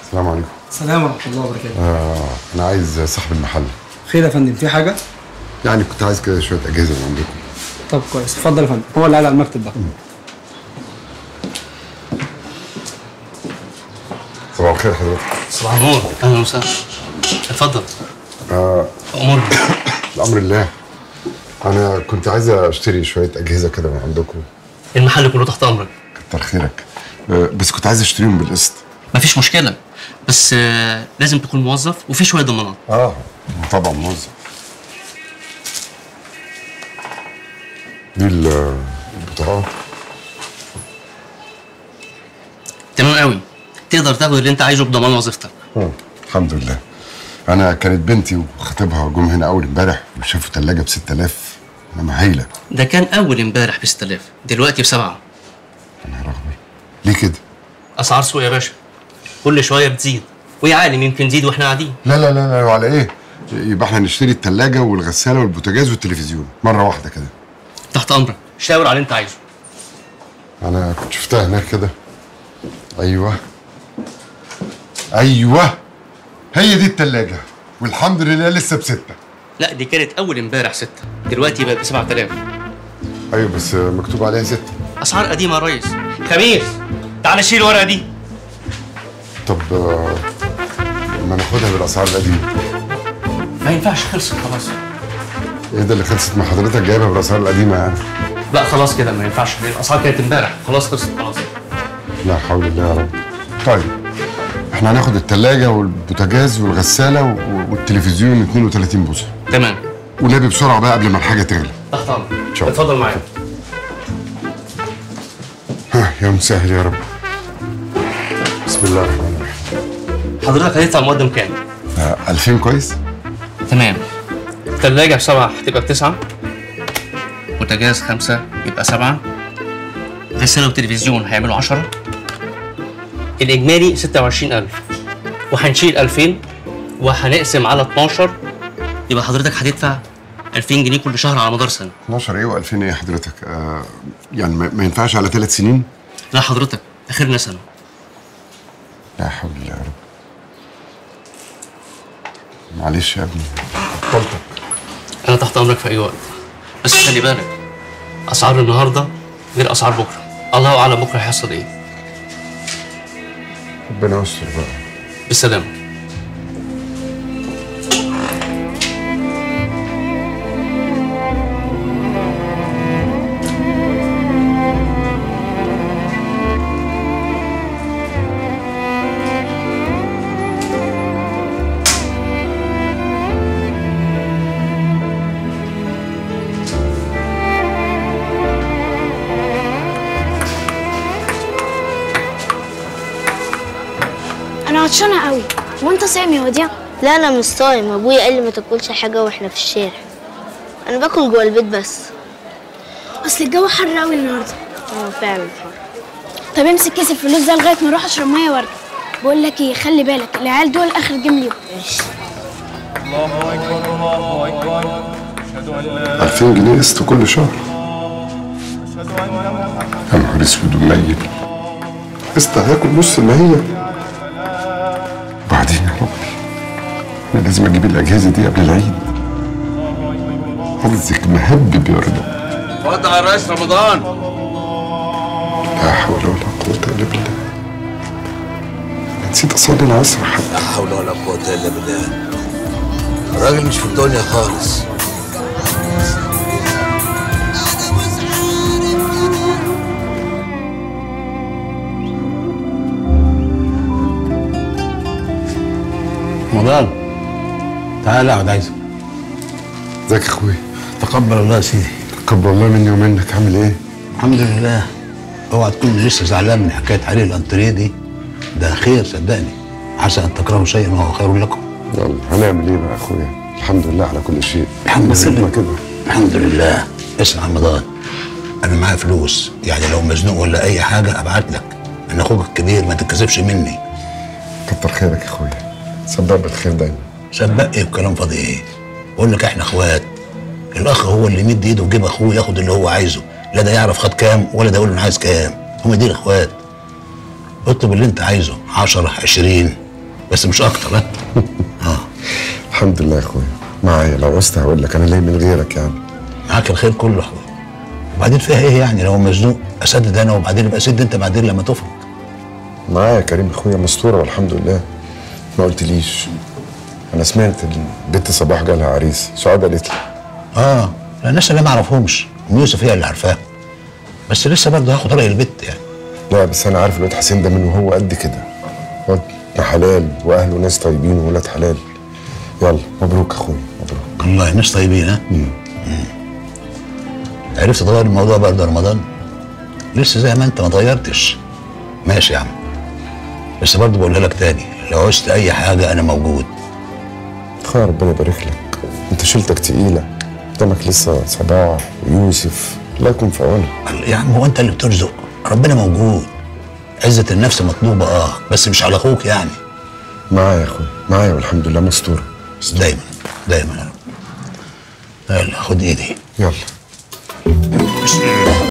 السلام عليكم السلام ورحمه الله وبركاته آه انا عايز صاحب المحل خير يا فندم في حاجه يعني كنت عايز كده شويه اجهزه من عندكم طب كويس اتفضل يا فندم هو اللي قاعد على المكتب ده صباح الخير حضرتك صباح النور اهلا وسهلا اتفضل آه امور الامر الله انا كنت عايز اشتري شويه اجهزه كده من عندكم المحل كله تحت امرك كتر خيرك آه بس كنت عايز اشتريهم بالقسط مفيش مشكله بس آه، لازم تكون موظف وفي شويه ضمانات اه طبعا موظف دي ال- البطاقه تمام قوي تقدر تاخد اللي انت عايزه بضمان وظيفتك آه. الحمد لله انا كانت بنتي وخطيبها جم هنا اول امبارح وشافوا ثلاجه ب 6000 انما هايله ده كان اول امبارح ب 6000 دلوقتي بسبعه يا نهار اخبر ليه كده؟ اسعار سوق يا باشا كل شويه بتزيد ويا عالم يمكن تزيد واحنا قاعدين لا لا لا لا وعلى ايه؟ يبقى احنا نشتري الثلاجه والغساله والبوتاجاز والتلفزيون مره واحده كده تحت امرك شاور على اللي انت عايزه انا كنت شفتها هناك كده ايوه ايوه هي دي الثلاجه والحمد لله لسه بسته لا دي كانت اول امبارح ستة دلوقتي بقت ب 7000 ايوه بس مكتوب عليها سته اسعار قديمه يا ريس خميس تعال شيل الورقه دي طب آه، ما ناخدها بالاسعار القديمه ما ينفعش خلصت خلاص ايه ده اللي خلصت مع حضرتك جايبها بالاسعار القديمه يعني لا خلاص كده ما ينفعش الاسعار كانت امبارح خلاص خلصت خلاص لا حول الله يا رب طيب احنا هناخد الثلاجه والبوتاجاز والغساله و- والتلفزيون 32 بوصه تمام ونبي بسرعه بقى قبل ما الحاجه تغلى تحت امرك شاء الله. اتفضل معايا ها يا مسهل يا رب بسم الله الرحمن الرحيم حضرتك هتدفع مقدم كام؟ آه، 2000 كويس تمام التلاجة بسبعة هتبقى بتسعة بوتاجاز خمسة يبقى سبعة غسالة وتلفزيون هيعملوا عشرة الإجمالي ستة وعشرين ألف وهنشيل ألفين وهنقسم على 12 يبقى حضرتك هتدفع 2000 جنيه كل شهر على مدار سنة 12 ايه و2000 ايه حضرتك آه يعني ما ما ينفعش على ثلاث سنين لا حضرتك آخرنا سنة لا حول الله يا رب معلش يا ابني بطلتك أنا تحت أمرك في أي وقت بس خلي بالك أسعار النهاردة غير أسعار بكرة الله أعلم بكرة هيحصل إيه ربنا يستر بقى بالسلامة انا عطشانه قوي وانت صايم يا وديع لا انا مش صايم ابويا قال لي ما تاكلش حاجه واحنا في الشارع انا باكل جوه البيت بس اصل الجو حر قوي النهارده اه فعلا حر طب امسك كيس الفلوس ده لغايه ما اروح اشرب ميه وارجع بقول لك ايه خلي بالك العيال دول اخر جيم ليهم ماشي 2000 جنيه قسط كل شهر يا نهار اسود ومنيل قسط هياكل نص ما هي وبعدين يا ربي انا لازم اجيب الاجهزه دي قبل العيد حظك مهبب يا رضا اتفضل يا ريس رمضان لا حول ولا قوه الا بالله أنا نسيت اصلي العصر حتى لا حول ولا قوة إلا بالله الراجل مش في الدنيا خالص رمضان تعال اقعد عايزك ازيك يا اخويا تقبل الله يا سيدي تقبل الله مني ومنك عامل ايه؟ الحمد لله اوعى تكون لسه زعلان من حكايه علي الانتريه دي ده خير صدقني عسى ان تكرهوا شيئا وهو خير لكم يلا هنعمل ايه بقى يا اخويا؟ الحمد لله على كل شيء الحمد بس لله إحنا كده الحمد لله اسمع يا رمضان انا معايا فلوس يعني لو مزنوق ولا اي حاجه ابعت لك انا اخوك الكبير ما تتكسفش مني كتر خيرك يا اخويا سبب بالخير دايما سبق ايه وكلام فاضي ايه بقول لك احنا اخوات الاخ هو اللي يمد ايده في جيب اخوه ياخد اللي هو عايزه لا ده يعرف خد كام ولا ده يقول له انا عايز كام هم دي الاخوات اطلب اللي انت عايزه 10 20 بس مش اكتر ها الحمد لله يا اخويا معايا لو عوزت هقول لك انا ليه من غيرك يعني معاك الخير كله اخويا وبعدين فيها ايه يعني لو مزنوق اسدد انا وبعدين يبقى سد انت بعدين لما تفرج معايا يا كريم اخويا مستوره والحمد لله ما قلتليش انا سمعت البنت صباح جالها عريس سعاد قالت لي اه لا الناس اللي ما اعرفهمش ام يوسف هي اللي عارفاها بس لسه برضه هاخد راي البت يعني لا بس انا عارف الواد حسين ده منه هو قد كده واد ابن حلال واهله ناس طيبين وولاد حلال يلا مبروك يا اخويا مبروك والله ناس طيبين ها مم. عرفت تغير الموضوع بعد رمضان لسه زي ما انت ما اتغيرتش ماشي يا عم بس برضه بقولها لك تاني لو عوزت اي حاجه انا موجود اخويا ربنا يبارك لك انت شيلتك تقيله قدامك لسه صباح ويوسف الله يكون في عونك يا عم هو انت اللي بترزق ربنا موجود عزة النفس مطلوبة اه بس مش على اخوك يعني معايا يا اخويا معايا والحمد لله مستوره بس دايما دايما يا رب يلا خد ايدي يلا